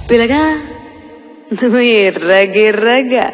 పిల్లగా నువ్వు ఎర్రగిర్రగా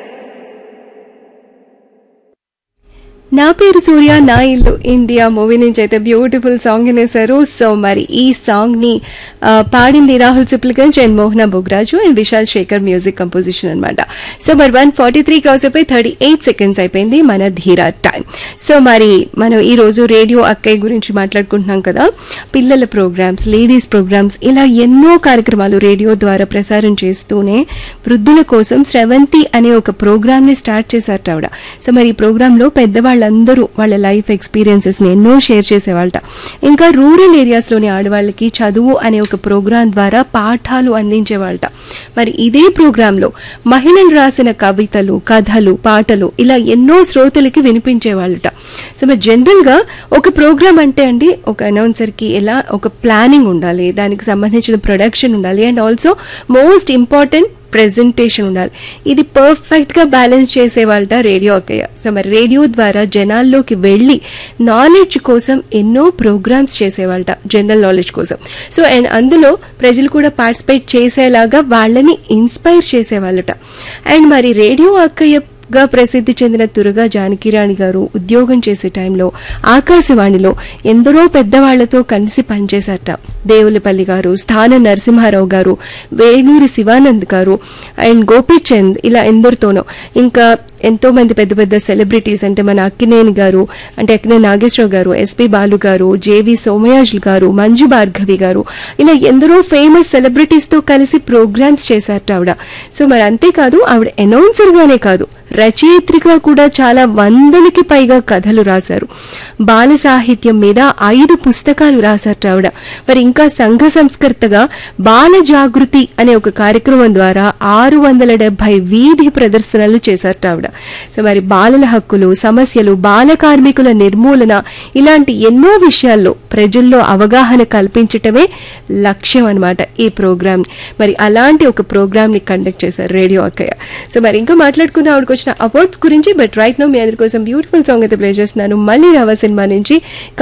నా పేరు సూర్య నా ఇల్లు ఇండియా మూవీ నుంచి అయితే బ్యూటిఫుల్ సాంగ్ వినేశారు సో మరి ఈ సాంగ్ ని ఆ, పాడింది Rahul Sipligunj and Mohana Bhogaraju and Vishal Shekhar music composition అన్నమాట సో మరి వన్ ఫార్టీ త్రీ క్రాస్ అయిపోయి థర్టీ ఎయిట్ సెకండ్స్ అయిపోయింది మన ధీరా టైం సో మరి మనం ఈ రోజు రేడియో అక్కయ్య గురించి మాట్లాడుకుంటున్నాం కదా పిల్లల ప్రోగ్రామ్స్ లేడీస్ ప్రోగ్రామ్స్ ఇలా ఎన్నో కార్యక్రమాలు రేడియో ద్వారా ప్రసారం చేస్తూనే వృద్ధుల కోసం స్రవంతి అనే ఒక ప్రోగ్రామ్ ని స్టార్ట్ చేశారట ఆవిడ సో మరి ఈ ప్రోగ్రామ్ లో పెద్దవాళ్ళందరూ వాళ్ళ లైఫ్ ఎక్స్పీరియన్సెస్ ని ఎన్నో షేర్ చేసేవాళ్ళట ఇంకా రూరల్ ఏరియాస్ లోని ఆడవాళ్ళకి చదువు అనే ఒక ప్రోగ్రాం ద్వారా పాఠాలు అందించేవాళ్ళట మరి ఇదే ప్రోగ్రామ్ లో మహిళలు రాసిన కవితలు కథలు పాటలు ఇలా ఎన్నో శ్రోతలకి వినిపించేవాళ్ళట సో మరి జనరల్ గా ఒక ప్రోగ్రామ్ అంటే అండి ఒక అనౌన్సర్ కి ఎలా ఒక ప్లానింగ్ ఉండాలి దానికి సంబంధించిన ప్రొడక్షన్ ఉండాలి and also most important presentation ఉండాలి ఇది పర్ఫెక్ట్ గా బ్యాలెన్స్ చేసేవాళ్ళ రేడియో అక్కయ్య సో మరి రేడియో ద్వారా జనాల్లోకి వెళ్ళి నాలెడ్జ్ కోసం ఎన్నో ప్రోగ్రామ్స్ చేసేవాళ్ళ జనరల్ నాలెడ్జ్ కోసం సో అండ్ అందులో ప్రజలు కూడా పార్టిసిపేట్ చేసేలాగా వాళ్ళని ఇన్స్పైర్ చేసేవాళ్ళట అండ్ మరి రేడియో అక్కయ్య గా ప్రసిద్ధి చెందిన తురగా జానకిరాణి గారు ఉద్యోగం చేసే టైంలో ఆకాశవాణిలో ఎందరో పెద్దవాళ్లతో కలిసి పనిచేశారట దేవులపల్లి గారు స్థాన నరసింహారావు గారు వేణూరి శివానంద్ గారు అండ్ గోపీచంద్ ఇలా ఎందరితోనో ఇంకా ఎంతో మంది పెద్ద పెద్ద సెలబ్రిటీస్ అంటే మన అక్కినేని గారు అంటే అక్కినేని నాగేశ్వరరావు గారు ఎస్పి బాలు గారు జేవి సోమయాజుల్ గారు మంజు భార్గవి గారు ఇలా ఎందరో ఫేమస్ సెలబ్రిటీస్ తో కలిసి ప్రోగ్రామ్స్ చేశారట ఆవిడ సో మరి అంతేకాదు ఆవిడ అనౌన్సర్ గానే కాదు రచయిత్రిగా కూడా చాలా వందలకి పైగా కథలు రాశారు బాల సాహిత్యం మీద ఐదు పుస్తకాలు రాశారట ఆవిడ మరి ఇంకా సంఘ సంస్కర్తగా బాల జాగృతి అనే ఒక కార్యక్రమం ద్వారా ఆరు వందల డెబ్బై వీధి ప్రదర్శనలు చేశారట ఆవిడ సో మరి బాలల హక్కులు సమస్యలు బాల కార్మికుల నిర్మూలన ఇలాంటి ఎన్నో విషయాల్లో ప్రజల్లో అవగాహన కల్పించటమే లక్ష్యం అన్నమాట ఈ ప్రోగ్రామ్ మరి అలాంటి ఒక ప్రోగ్రామ్ ని కండక్ట్ చేశారు రేడియో అక్కయ్య సో మరి ఇంకా మాట్లాడుకుందాం ఆవిడకి వచ్చిన అవార్డ్స్ గురించి బట్ రైట్ నో మీ అందరి కోసం బ్యూటిఫుల్ సాంగ్ అయితే ప్లే చేస్తున్నాను మళ్ళీ రావా సినిమా నుంచి